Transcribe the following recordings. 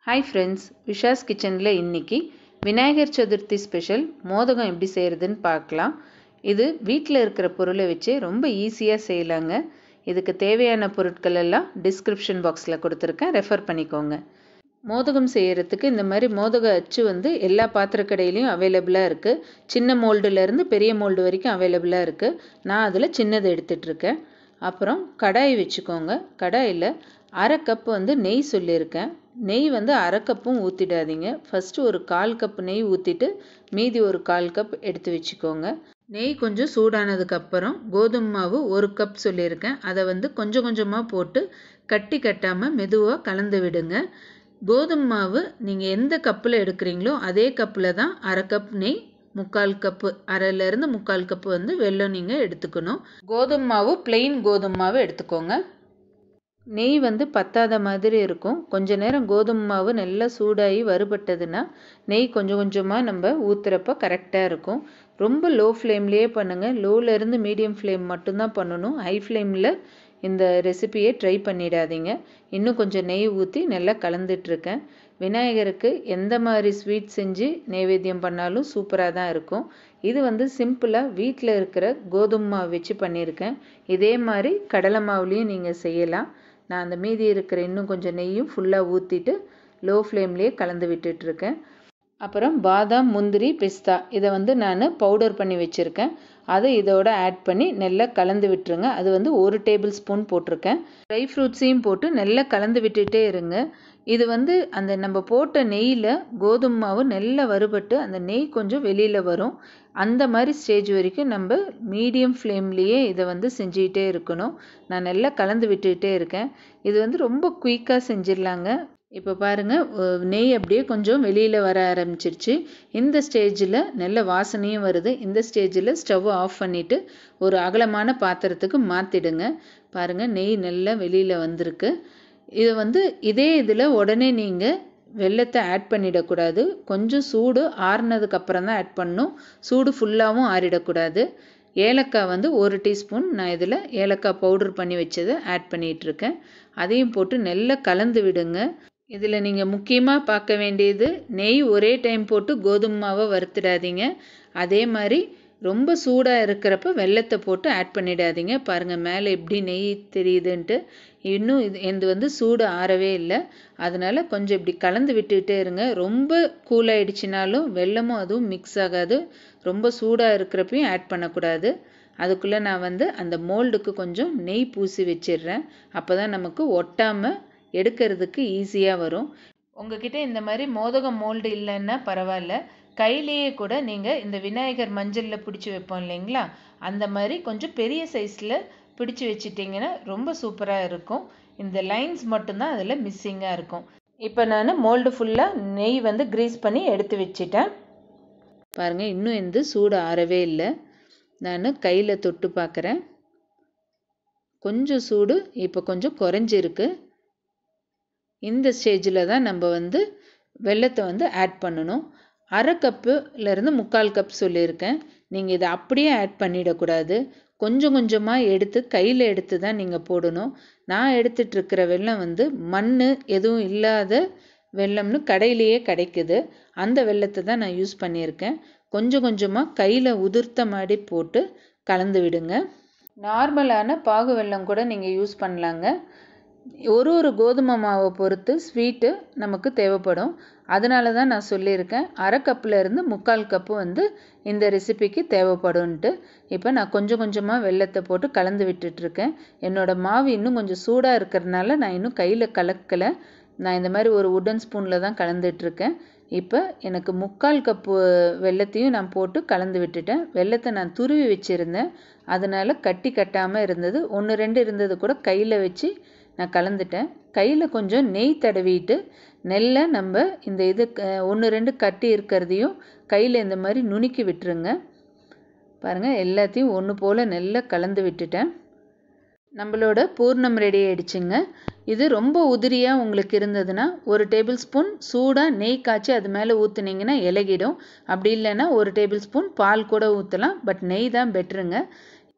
hi friends விஷாஸ் கிச்சனில் இன்னைக்கு Vinayagar Chaturthi special மோதகம் எப்படி செய்கிறதுன்னு பார்க்கலாம் இது வீட்டில் இருக்கிற பொருளை வச்சு ரொம்ப ஈஸியாக செய்யலாங்க இதுக்கு தேவையான பொருட்கள் எல்லாம் டிஸ்கிரிப்ஷன் பாக்ஸில் கொடுத்துருக்கேன் ரெஃபர் பண்ணிக்கோங்க மோதகம் செய்கிறதுக்கு இந்த மாதிரி மோதக அச்சு வந்து எல்லா பாத்திரக்கடையிலையும் அவைலபிளாக இருக்குது சின்ன மோல்டுலேருந்து பெரிய மோல்டு வரைக்கும் அவைலபிளாக இருக்குது நான் அதில் சின்னது எடுத்துகிட்ருக்கேன் அப்புறம் கடாய் வச்சுக்கோங்க கடாயில் அரை கப் வந்து நெய் சொல்லியிருக்கேன் நெய் வந்து அரை கப்பும் ஊற்றிடாதீங்க ஃபஸ்ட்டு ஒரு கால் கப் நெய் ஊற்றிட்டு மீதி ஒரு கால் கப் எடுத்து வச்சுக்கோங்க நெய் கொஞ்சம் சூடானதுக்கப்புறம் கோதுமை மாவு ஒரு கப் சொல்லியிருக்கேன் அதை வந்து கொஞ்சம் கொஞ்சமாக போட்டு கட்டி கட்டாமல் மெதுவாக கலந்து விடுங்க கோதுமை மாவு நீங்கள் எந்த கப்பில் எடுக்கிறீங்களோ அதே கப்பில் தான் அரை கப் நெய் முக்கால் கப்பு அரைலேருந்து முக்கால் கப்பு வந்து வெல்லம் நீங்கள் எடுத்துக்கணும் கோதுமை மாவு பிளெயின் கோதுமை மாவு எடுத்துக்கோங்க நெய் வந்து பத்தாத மாதிரி இருக்கும் கொஞ்ச நேரம் கோதுமை மாவு நல்லா சூடாகி வறுபட்டதுன்னா நெய் கொஞ்சம் கொஞ்சமாக நம்ம ஊற்றுறப்ப கரெக்டாக இருக்கும் ரொம்ப லோ ஃப்ளேம்லேயே பண்ணுங்கள் லோலேருந்து மீடியம் ஃப்ளேம் மட்டும்தான் பண்ணணும் ஹை ஃப்ளேமில் இந்த ரெசிபியை ட்ரை பண்ணிடாதீங்க இன்னும் கொஞ்சம் நெய் ஊற்றி நல்லா கலந்துட்ருக்கேன் விநாயகருக்கு எந்த மாதிரி ஸ்வீட் செஞ்சு நைவேத்தியம் பண்ணாலும் சூப்பராக தான் இருக்கும் இது வந்து சிம்பிளாக வீட்டில் இருக்கிற கோதுமை மாவு வச்சு பண்ணியிருக்கேன் இதே மாதிரி கடலை மாவுலேயும் நீங்கள் செய்யலாம் நான் அந்த மீதி இருக்கிற இன்னும் கொஞ்சம் நெய்யும் ஃபுல்லாக ஊற்றிட்டு லோ ஃப்ளேம்லேயே கலந்து விட்டுட்ருக்கேன் அப்புறம் பாதாம் முந்திரி பிஸ்தா இதை வந்து நான் பவுடர் பண்ணி வச்சுருக்கேன் அதை இதோட ஆட் பண்ணி நல்லா கலந்து விட்டுருங்க அது வந்து ஒரு டேபிள் ஸ்பூன் போட்டிருக்கேன் ட்ரை ஃப்ரூட்ஸையும் போட்டு நல்லா கலந்து விட்டுட்டே இருங்க இது வந்து அந்த நம்ம போட்ட நெய்யில் கோதுமை மாவு நல்லா வறுபட்டு அந்த நெய் கொஞ்சம் வெளியில் வரும் அந்த மாதிரி ஸ்டேஜ் வரைக்கும் நம்ம மீடியம் ஃப்ளேம்லேயே இதை வந்து செஞ்சுக்கிட்டே இருக்கணும் நான் நல்லா கலந்து விட்டுக்கிட்டே இருக்கேன் இது வந்து ரொம்ப குயிக்காக செஞ்சிடலாங்க இப்போ பாருங்கள் நெய் அப்படியே கொஞ்சம் வெளியில் வர ஆரம்பிச்சிருச்சு இந்த ஸ்டேஜில் நல்ல வாசனையும் வருது இந்த ஸ்டேஜில் ஸ்டவ் ஆஃப் பண்ணிவிட்டு ஒரு அகலமான பாத்திரத்துக்கு மாற்றிடுங்க பாருங்கள் நெய் நல்லா வெளியில் வந்திருக்கு இது வந்து இதே இதில் உடனே நீங்கள் வெள்ளத்தை ஆட் பண்ணிடக்கூடாது கொஞ்சம் சூடு ஆறுனதுக்கப்புறம் தான் ஆட் பண்ணணும் சூடு ஃபுல்லாகவும் ஆறிடக்கூடாது ஏலக்காய் வந்து ஒரு டீஸ்பூன் நான் இதில் ஏலக்காய் பவுடர் பண்ணி வச்சதை ஆட் பண்ணிகிட்ருக்கேன் அதையும் போட்டு நல்லா கலந்து விடுங்க இதில் நீங்கள் முக்கியமாக பார்க்க வேண்டியது நெய் ஒரே டைம் போட்டு கோதுமை மாவை வறுத்துடாதீங்க அதே மாதிரி ரொம்ப சூடாக இருக்கிறப்ப வெள்ளத்தை போட்டு ஆட் பண்ணிடாதீங்க பாருங்கள் மேலே எப்படி நெய் தெரியுதுன்ட்டு இன்னும் இது இது வந்து சூடு ஆறவே இல்லை அதனால் கொஞ்சம் இப்படி கலந்து விட்டுக்கிட்டே இருங்க ரொம்ப கூல் ஆயிடுச்சுனாலும் வெள்ளமும் அதுவும் மிக்ஸ் ஆகாது ரொம்ப சூடாக இருக்கிறப்பையும் ஆட் பண்ணக்கூடாது அதுக்குள்ளே நான் வந்து அந்த மோல்டுக்கு கொஞ்சம் நெய் பூசி வச்சிடுறேன் அப்போ தான் நமக்கு ஒட்டாமல் எடுக்கிறதுக்கு ஈஸியாக வரும் உங்ககிட்ட இந்த மாதிரி மோதகம் மோல்டு இல்லைன்னா பரவாயில்ல கையிலேயே கூட நீங்கள் இந்த விநாயகர் மஞ்சளில் பிடிச்சி வைப்போம் இல்லைங்களா அந்த மாதிரி கொஞ்சம் பெரிய சைஸில் பிடிச்சி வச்சிட்டிங்கன்னா ரொம்ப சூப்பராக இருக்கும் இந்த லைன்ஸ் மட்டும்தான் அதில் மிஸ்ஸிங்காக இருக்கும் இப்போ நான் மோல்டு ஃபுல்லாக நெய் வந்து க்ரீஸ் பண்ணி எடுத்து வச்சிட்டேன் பாருங்கள் இன்னும் எந்த சூடு ஆறவே இல்லை நான் கையில் தொட்டு பார்க்குறேன் கொஞ்சம் சூடு இப்போ கொஞ்சம் குறைஞ்சிருக்கு இந்த ஸ்டேஜில் தான் நம்ம வந்து வெள்ளத்தை வந்து ஆட் பண்ணணும் அரை கப்புலேருந்து முக்கால் கப் சொல்லியிருக்கேன் நீங்கள் இதை அப்படியே ஆட் பண்ணிடக்கூடாது கொஞ்சம் கொஞ்சமாக எடுத்து கையில் எடுத்து தான் நீங்கள் போடணும் நான் எடுத்துகிட்ருக்கிற வெள்ளம் வந்து மண் எதுவும் இல்லாத வெள்ளம்னு கடையிலேயே கிடைக்குது அந்த வெள்ளத்தை தான் நான் யூஸ் பண்ணியிருக்கேன் கொஞ்சம் கொஞ்சமாக கையில் உதிர்த்த மாதிரி போட்டு கலந்து விடுங்க நார்மலான பாகு வெல்லம் கூட நீங்கள் யூஸ் பண்ணலாங்க ஒரு ஒரு கோதுமை மாவை பொறுத்து ஸ்வீட்டு நமக்கு தேவைப்படும் அதனால தான் நான் சொல்லியிருக்கேன் அரை கப்பில் இருந்து முக்கால் கப்பு வந்து இந்த ரெசிபிக்கு தேவைப்படும்ன்ட்டு இப்போ நான் கொஞ்சம் கொஞ்சமாக வெள்ளத்தை போட்டு கலந்து விட்டுட்ருக்கேன் என்னோடய மாவு இன்னும் கொஞ்சம் சூடாக இருக்கிறதுனால நான் இன்னும் கையில் கலக்கலை நான் இந்த மாதிரி ஒரு உடன் ஸ்பூனில் தான் கலந்துட்ருக்கேன் இப்போ எனக்கு முக்கால் கப்பு வெள்ளத்தையும் நான் போட்டு கலந்து விட்டுட்டேன் வெள்ளத்தை நான் துருவி வச்சுருந்தேன் அதனால் கட்டி கட்டாமல் இருந்தது ஒன்று ரெண்டு இருந்தது கூட கையில் வச்சு நான் கலந்துட்டேன் கையில் கொஞ்சம் நெய் தடவிட்டு நெல்லை நம்ம இந்த இது ஒன்று ரெண்டு கட்டி இருக்கிறதையும் கையில் இந்த மாதிரி நுணுக்கி விட்டுருங்க பாருங்கள் எல்லாத்தையும் ஒன்று போல் நெல்லை கலந்து விட்டுட்டேன் நம்மளோட பூர்ணம் ரெடி ஆயிடுச்சுங்க இது ரொம்ப உதிரியாக உங்களுக்கு இருந்ததுன்னா ஒரு டேபிள் ஸ்பூன் சூடாக நெய் காய்ச்சி அது மேலே ஊற்றுனீங்கன்னா இலகிடும் அப்படி இல்லைன்னா ஒரு டேபிள் ஸ்பூன் பால் கூட ஊற்றலாம் பட் நெய் தான் பெட்டருங்க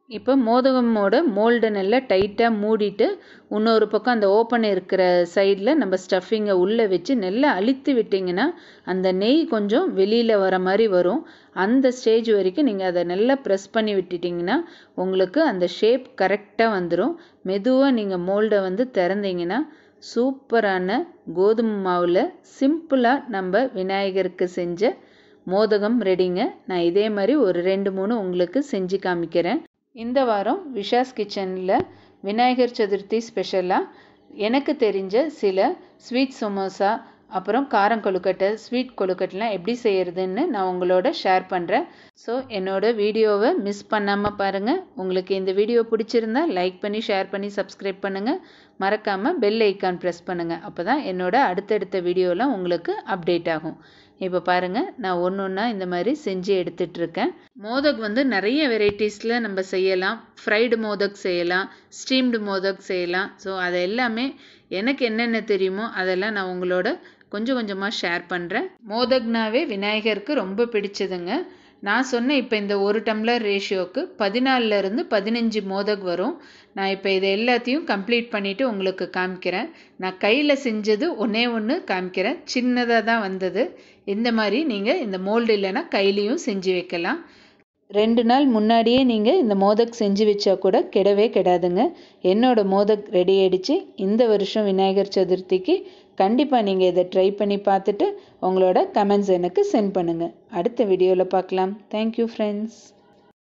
இப்போ மோதகமோட மோல்டை நல்லா டைட்டாக மூடிட்டு இன்னொரு பக்கம் அந்த ஓப்பன் இருக்கிற சைடில் நம்ம ஸ்டஃபிங்கை உள்ளே வச்சு நல்லா அழுத்தி விட்டிங்கன்னா அந்த நெய் கொஞ்சம் வெளியில் வர மாதிரி வரும் அந்த ஸ்டேஜ் வரைக்கும் நீங்கள் அதை நல்லா ப்ரெஸ் பண்ணி விட்டுட்டிங்கன்னா உங்களுக்கு அந்த ஷேப் கரெக்டாக வந்துடும் மெதுவாக நீங்கள் மோல்டை வந்து திறந்தீங்கன்னா சூப்பரான கோதுமை மாவில் சிம்பிளாக நம்ம விநாயகருக்கு செஞ்ச மோதகம் ரெடிங்க நான் இதே மாதிரி ஒரு ரெண்டு மூணு உங்களுக்கு செஞ்சு காமிக்கிறேன் இந்த வாரம் விஷாஸ் கிச்சனில் விநாயகர் சதுர்த்தி ஸ்பெஷலாக எனக்கு தெரிஞ்ச சில ஸ்வீட் சமோசா அப்புறம் காரம் கொழுக்கட்டை ஸ்வீட் கொழுக்கட்டைலாம் எப்படி செய்கிறதுன்னு நான் உங்களோட ஷேர் பண்ணுறேன் ஸோ என்னோட வீடியோவை மிஸ் பண்ணாமல் பாருங்கள் உங்களுக்கு இந்த வீடியோ பிடிச்சிருந்தா லைக் பண்ணி ஷேர் பண்ணி சப்ஸ்கிரைப் பண்ணுங்கள் மறக்காமல் பெல் ஐக்கான் ப்ரெஸ் பண்ணுங்கள் அப்போ தான் என்னோட அடுத்தடுத்த வீடியோலாம் உங்களுக்கு அப்டேட் ஆகும் இப்போ பாருங்கள் நான் ஒன்று ஒன்றா இந்த மாதிரி செஞ்சு எடுத்துட்ருக்கேன் மோதக் வந்து நிறைய வெரைட்டிஸில் நம்ம செய்யலாம் ஃப்ரைடு மோதக் செய்யலாம் ஸ்டீம்டு மோதக் செய்யலாம் ஸோ அதை எல்லாமே எனக்கு என்னென்ன தெரியுமோ அதெல்லாம் நான் உங்களோட கொஞ்சம் கொஞ்சமாக ஷேர் பண்ணுறேன் மோதக்னாவே விநாயகருக்கு ரொம்ப பிடிச்சதுங்க நான் சொன்ன இப்போ இந்த ஒரு டம்ளர் ரேஷியோக்கு பதினாலிருந்து பதினஞ்சு மோதக் வரும் நான் இப்போ இதை எல்லாத்தையும் கம்ப்ளீட் பண்ணிவிட்டு உங்களுக்கு காமிக்கிறேன் நான் கையில் செஞ்சது ஒன்றே ஒன்று காமிக்கிறேன் சின்னதாக தான் வந்தது இந்த மாதிரி நீங்கள் இந்த மோல்டு இல்லைன்னா கையிலையும் செஞ்சு வைக்கலாம் ரெண்டு நாள் முன்னாடியே நீங்கள் இந்த மோதக் செஞ்சு வச்சா கூட கெடவே கெடாதுங்க என்னோட மோதக் ரெடி ஆயிடுச்சு இந்த வருஷம் விநாயகர் சதுர்த்திக்கு கண்டிப்பாக நீங்கள் இதை ட்ரை பண்ணி பார்த்துட்டு உங்களோட கமெண்ட்ஸ் எனக்கு சென்ட் பண்ணுங்கள் அடுத்த வீடியோவில் பார்க்கலாம் தேங்க்யூ ஃப்ரெண்ட்ஸ்